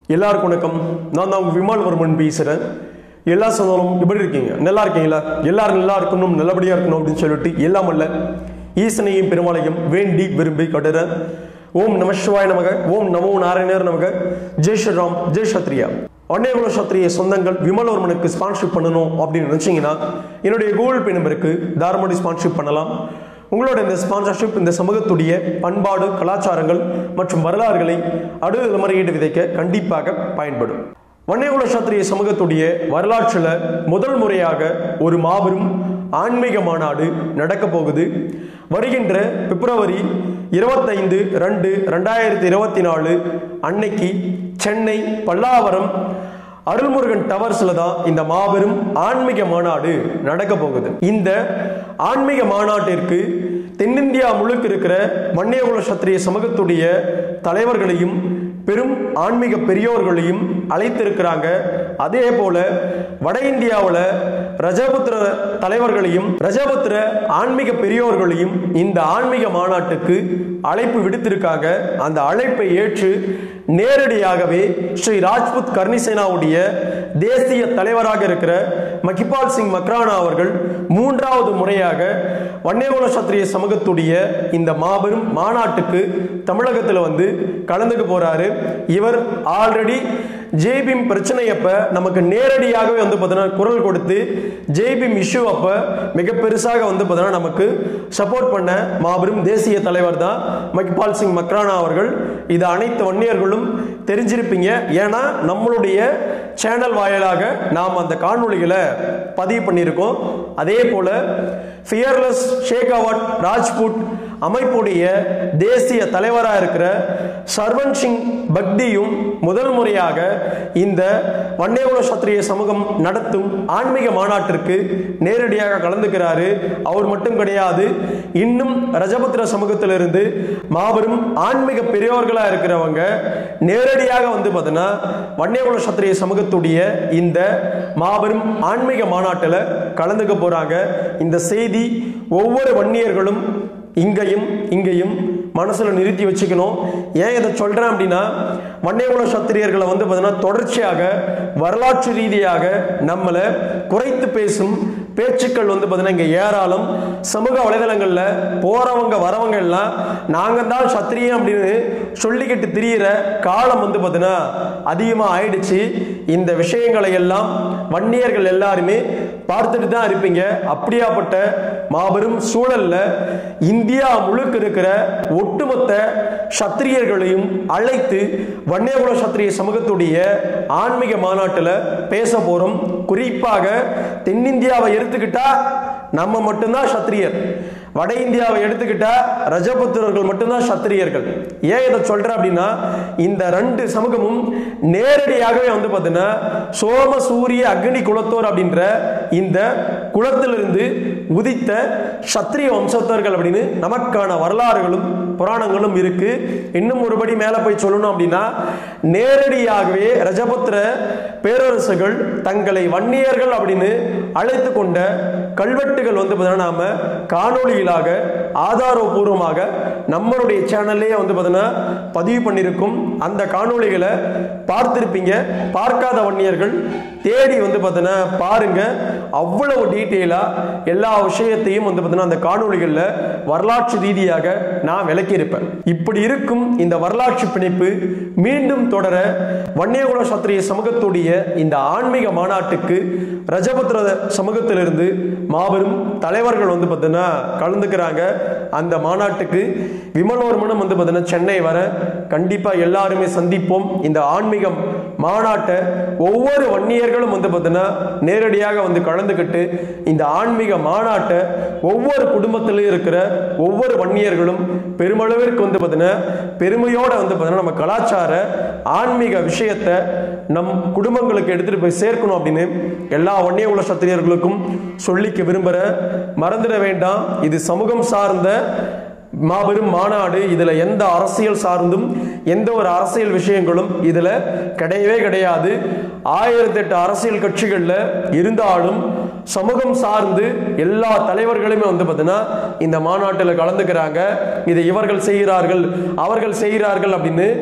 எல்லாருக்கும் வணக்கம் நான் தான் உங்க விமல் வர்மன் பேசுகிறேன் எல்லா சொந்தங்களும் எப்படி இருக்கீங்க நல்லா இருக்கீங்களா எல்லாரும் நல்லா இருக்கணும் நல்லபடியாக இருக்கணும் அப்படின்னு சொல்லிட்டு எல்லாம் அல்ல ஈசனையும் பெருமாளையும் வேண்டி விரும்பி கட்டுறேன் ஓம் நம சிவாய நமக ஓம் நமோ நாராயணர் நமக ஜெய் ஸ்ரீராம் ஜெய் சத்ரியா அன்னையகுல சத்திரிய சொந்தங்கள் விமல்வர்மனுக்கு ஸ்பான்ஷிப் பண்ணணும் அப்படின்னு நினைச்சீங்கன்னா என்னுடைய கூகுள் பே நம்பருக்கு தாரமடி ஸ்பான்ஷிப் பண்ணலாம் உங்களோட இந்த ஸ்பான்சர்ஷிப் இந்த சமூகத்துடைய பண்பாடு கலாச்சாரங்கள் மற்றும் வரலாறுகளை அடுத்த தலைமுறையீடு விதைக்க கண்டிப்பாக பயன்படும் வன்னியகுல சத்திரிய சமூகத்துடைய வரலாற்றில் முதல் முறையாக ஒரு மாபெரும் ஆன்மீக மாநாடு நடக்க போகுது வருகின்ற பிப்ரவரி இருபத்தைந்து ரெண்டு ரெண்டாயிரத்தி இருபத்தி நாலு அன்னைக்கு சென்னை பல்லாவரம் அருள்முருகன் டவர்ஸ்ல தான் இந்த மாபெரும் ஆன்மீக மாநாடு நடக்க போகுது இந்த ஆன்மீக மாநாட்டிற்கு தென்னிந்தியா முழுக்க இருக்கிற வன்னியகுல சத்திரிய சமூகத்துடைய தலைவர்களையும் பெரும் ஆன்மீக பெரியோர்களையும் அழைத்திருக்கிறாங்க அதே போல வட இந்தியாவில் ரஜபுத்திர தலைவர்களையும் ரஜபுத்திர ஆன்மீக பெரியோர்களையும் இந்த ஆன்மீக மாநாட்டுக்கு அழைப்பு விடுத்திருக்காங்க அந்த அழைப்பை ஏற்று நேரடியாகவே ஸ்ரீ ராஜ்புத் கர்ணிசேனாவுடைய தேசிய தலைவராக இருக்கிற மகிபால் சிங் மக்ரானா அவர்கள் மூன்றாவது முறையாக வன்னியகுல சத்திரிய சமூகத்துடைய இந்த மாபெரும் மாநாட்டுக்கு தமிழகத்தில் வந்து கலந்துக்க போறாரு இவர் ஆல்ரெடி ஜேபிம் பிரச்சனை அப்ப நமக்கு நேரடியாகவே வந்து பார்த்தீங்கன்னா குரல் கொடுத்து ஜேபிம் இஷ்யூ அப்ப மிக பெருசாக வந்து பார்த்தீங்கன்னா நமக்கு சப்போர்ட் பண்ண மாபெரும் தேசிய தலைவர் தான் மகிபால் சிங் மக்ரானா அவர்கள் இது அனைத்து வன்னியர்களும் தெரிஞ்சிருப்பீங்க ஏன்னா நம்மளுடைய சேனல் வாயிலாக நாம் அந்த காணொளிகளை பதிவு பண்ணியிருக்கோம் அதே போல ஃபியர்லெஸ் ஷேகாவட் ராஜ்புட் அமைப்புடைய தேசிய தலைவராக இருக்கிற சர்வன் சிங் பக்தியும் முதல் முறையாக இந்த வன்னியகுல சத்திரிய சமூகம் நடத்தும் ஆன்மீக மாநாட்டிற்கு நேரடியாக கலந்துக்கிறாரு அவர் மட்டும் கிடையாது இன்னும் ரஜபுத்திர சமூகத்திலிருந்து மாபெரும் ஆன்மீக பெரியோர்களாக இருக்கிறவங்க நேரடியாக வந்து பார்த்தீங்கன்னா வன்னியகுல சத்திரிய சமூகத்துடைய இந்த மாபெரும் ஆன்மீக மாநாட்டில் கலந்துக்க போறாங்க இந்த செய்தி ஒவ்வொரு வன்னியர்களும் இங்கேயும் இங்கேயும் மனசில் நிறுத்தி வச்சுக்கணும் ஏன் இதை சொல்கிறேன் அப்படின்னா வன்னியகுல சத்திரியர்களை வந்து பார்த்தீங்கன்னா தொடர்ச்சியாக வரலாற்று ரீதியாக நம்மளை குறைத்து பேசும் பேச்சுக்கள் வந்து பார்த்தீங்கன்னா இங்கே ஏராளம் சமூக வலைதளங்களில் போகிறவங்க வரவங்க எல்லாம் நாங்கள் தான் சத்திரியம் அப்படின்னு சொல்லிக்கிட்டு திரியிற காலம் வந்து பார்த்தீங்கன்னா அதிகமாக ஆயிடுச்சு இந்த விஷயங்களை எல்லாம் வன்னியர்கள் எல்லாருமே பார்த்துட்டு தான் இருப்பீங்க அப்படியாப்பட்ட மாபெரும் சூழல்ல இந்தியா முழுக்க இருக்கிற ஒட்டுமொத்த சத்திரியர்களையும் அழைத்து வன்னியகுல சத்திரிய சமூகத்துடைய ஆன்மீக மாநாட்டில் பேச போறோம் குறிப்பாக தென்னிந்தியாவை எடுத்துக்கிட்டா நம்ம மட்டும்தான் சத்திரியர் வட இந்தியாவை எடுத்துக்கிட்டா ரஜபுத்திரர்கள் மட்டும்தான் சத்திரியர்கள் ஏன் இதை சொல்றேன் அப்படின்னா இந்த ரெண்டு சமூகமும் நேரடியாகவே வந்து பார்த்தீங்கன்னா சோம சூரிய அக்னி குலத்தோர் அப்படின்ற இந்த குலத்திலிருந்து உதித்த சத்திரிய வம்சத்தர்கள் அப்படின்னு நமக்கான வரலாறுகளும் புராணங்களும் இருக்கு இன்னும் ஒருபடி மேல போய் சொல்லணும் அப்படின்னா நேரடியாகவே ரஜபுத்திர பேரரசுகள் தங்களை வன்னியர்கள் அப்படின்னு அழைத்து கொண்ட கல்வெட்டுகள் வந்து பார்த்தீங்கன்னா நாம காணொளிகளாக ஆதாரபூர்வமாக நம்மளுடைய சேனல்லே வந்து பார்த்தீங்கன்னா பதிவு பண்ணியிருக்கும் அந்த காணொளிகளை பார்த்திருப்பீங்க பார்க்காத வன்னியர்கள் தேடி வந்து பார்த்தீங்கன்னா பாருங்க அவ்வளவு டீட்டெயிலா எல்லா விஷயத்தையும் வந்து பார்த்தீங்கன்னா அந்த காணொளிகளில் வரலாற்று ரீதியாக நான் விளக்கியிருப்பேன் இப்படி இருக்கும் இந்த வரலாற்று பிணைப்பு மீண்டும் தொடர வன்னியகுல சத்திரிய சமூகத்துடைய இந்த ஆன்மீக மாநாட்டுக்கு ரஜபத்ர சமூகத்திலிருந்து மாபெரும் தலைவர்கள் வந்து பார்த்தீங்கன்னா கலந்துக்கிறாங்க அந்த மாநாட்டுக்கு விமலோர்மனும் வந்து பார்த்தீங்கன்னா சென்னை வர கண்டிப்பாக எல்லாருமே சந்திப்போம் இந்த ஆன்மீகம் மாநாட்டை ஒவ்வொரு வன்னியர்களும் வந்து பார்த்தீங்கன்னா நேரடியாக வந்து கலந்துக்கிட்டு இந்த ஆன்மீக மாநாட்டை ஒவ்வொரு குடும்பத்திலும் இருக்கிற ஒவ்வொரு வன்னியர்களும் பெருமளவிற்கு வந்து பார்த்தீங்கன்னா பெருமையோட வந்து பார்த்தீங்கன்னா நம்ம கலாச்சார ஆன்மீக விஷயத்தை நம் குடும்பங்களுக்கு எடுத்துட்டு போய் சேர்க்கணும் அப்படின்னு எல்லா வன்னிய உள்ள சத்திரியர்களுக்கும் சொல்லிக்க விரும்புகிற மறந்துட வேண்டாம் இது சமூகம் சார்ந்த மாபெரும் மாநாடு இதுல எந்த அரசியல் சார்ந்தும் எந்த ஒரு அரசியல் விஷயங்களும் இதுல கிடையவே கிடையாது ஆயிரத்தி எட்டு அரசியல் கட்சிகள்ல இருந்தாலும் சமூகம் சார்ந்து எல்லா தலைவர்களுமே வந்து பார்த்தீங்கன்னா இந்த மாநாட்டில் கலந்துக்கிறாங்க இதை இவர்கள் செய்கிறார்கள் அவர்கள் செய்கிறார்கள் அப்படின்னு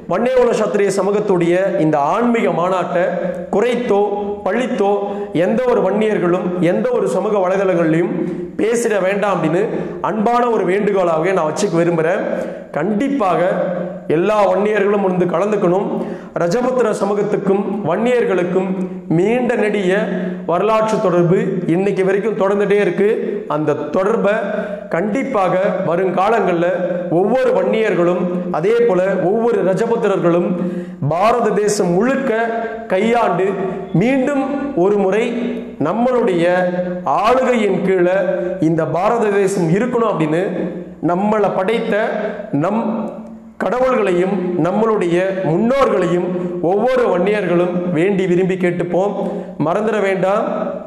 வன்னியகுல சத்திரிய சமூகத்துடைய இந்த ஆன்மீக மாநாட்டை குறைத்தோ பழித்தோ எந்த ஒரு வன்னியர்களும் எந்த ஒரு சமூக வலைதளங்கள்லையும் பேசிட வேண்டாம் அப்படின்னு அன்பான ஒரு வேண்டுகோளாகவே நான் வச்சுக்க விரும்புகிறேன் கண்டிப்பாக எல்லா வன்னியர்களும் வந்து கலந்துக்கணும் ரஜபுத்திர சமூகத்துக்கும் வன்னியர்களுக்கும் நீண்ட நெடிய வரலாற்று தொடர்பு இன்னைக்கு வரைக்கும் தொடர்ந்துட்டே இருக்கு அந்த தொடர்பை கண்டிப்பாக வருங்காலங்களில் ஒவ்வொரு வன்னியர்களும் அதே போல ஒவ்வொரு ரஜபுத்திரர்களும் பாரத தேசம் முழுக்க கையாண்டு மீண்டும் ஒரு முறை நம்மளுடைய ஆளுகையின் கீழே இந்த பாரத தேசம் இருக்கணும் அப்படின்னு நம்மளை படைத்த நம் கடவுள்களையும் நம்மளுடைய முன்னோர்களையும் ஒவ்வொரு வன்னியர்களும் வேண்டி விரும்பி கேட்டுப்போம் மறந்துட வேண்டாம்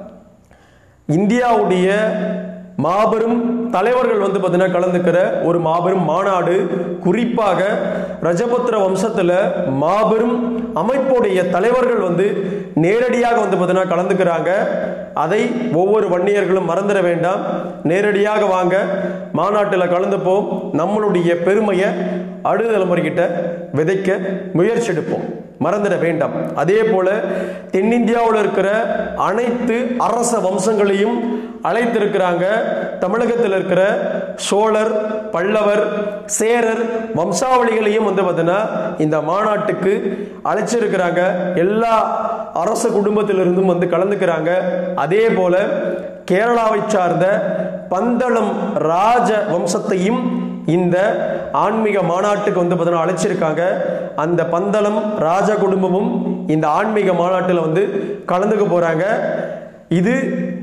இந்தியாவுடைய மாபெரும் தலைவர்கள் வந்து பார்த்தீங்கன்னா கலந்துக்கிற ஒரு மாபெரும் மாநாடு குறிப்பாக ரஜபுத்திர வம்சத்தில் மாபெரும் அமைப்புடைய தலைவர்கள் வந்து நேரடியாக வந்து பார்த்தீங்கன்னா கலந்துக்கிறாங்க அதை ஒவ்வொரு வன்னியர்களும் மறந்துட வேண்டாம் நேரடியாக வாங்க மாநாட்டில் கலந்துப்போம் நம்மளுடைய பெருமையை அடுத்த தலைமுறைகிட்ட விதைக்க முயற்சி எடுப்போம் மறந்துட வேண்டாம் அதே போல தென்னிந்தியாவில் இருக்கிற அனைத்து அரச வம்சங்களையும் அழைத்திருக்கிறாங்க தமிழகத்தில் இருக்கிற சோழர் பல்லவர் சேரர் வம்சாவளிகளையும் வந்து பார்த்தீங்கன்னா இந்த மாநாட்டுக்கு அழைச்சிருக்கிறாங்க எல்லா அரச குடும்பத்திலிருந்தும் வந்து கலந்துக்கிறாங்க அதே போல கேரளாவை சார்ந்த பந்தளம் ராஜ வம்சத்தையும் இந்த ஆன்மீக மாநாட்டுக்கு வந்து பார்த்தீங்கன்னா அழைச்சிருக்காங்க அந்த பந்தளம் ராஜ குடும்பமும் இந்த ஆன்மீக மாநாட்டில் வந்து கலந்துக்க போறாங்க இது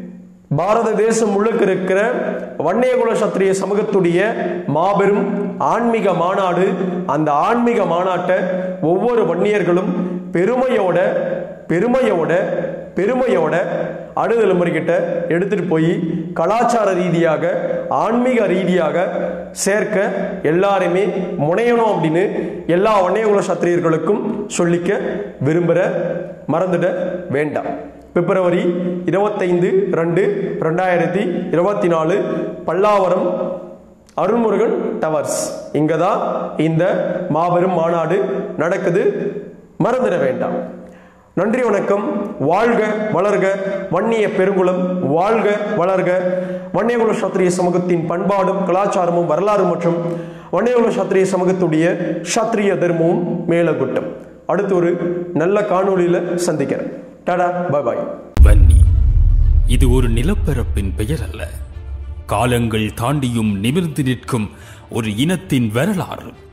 பாரத தேசம் முழுக்க இருக்கிற வன்னியகுல சத்திரிய சமூகத்துடைய மாபெரும் ஆன்மீக மாநாடு அந்த ஆன்மீக மாநாட்டை ஒவ்வொரு வன்னியர்களும் பெருமையோட பெருமையோட பெருமையோட அடுத்த தலைமுறைகிட்ட எடுத்துட்டு போய் கலாச்சார ரீதியாக ஆன்மீக ரீதியாக சேர்க்க எல்லாருமே முனையணும் அப்படின்னு எல்லா வன்னியகுல சத்திரியர்களுக்கும் சொல்லிக்க விரும்புகிற மறந்துட வேண்டாம் பிப்ரவரி இருபத்தைந்து ரெண்டு ரெண்டாயிரத்தி இருபத்தி நாலு பல்லாவரம் அருள்முருகன் டவர்ஸ் இங்கே தான் இந்த மாபெரும் மாநாடு நடக்குது மறந்துட வேண்டாம் நன்றி வணக்கம் வாழ்க வளர்க வன்னிய பெருங்குளம் வாழ்க வளர்க வன்னியகுல சத்திரிய சமூகத்தின் பண்பாடும் கலாச்சாரமும் வரலாறு மற்றும் வன்னியகுல சத்திரிய சமூகத்துடைய சத்திரிய தர்மமும் மேலகுட்டம் அடுத்து ஒரு நல்ல காணொளியில் சந்திக்கிறேன் டாடா பாய் பாய் வன்னி இது ஒரு நிலப்பரப்பின் பெயர் அல்ல காலங்கள் தாண்டியும் நிமிர்ந்து நிற்கும் ஒரு இனத்தின் வரலாறு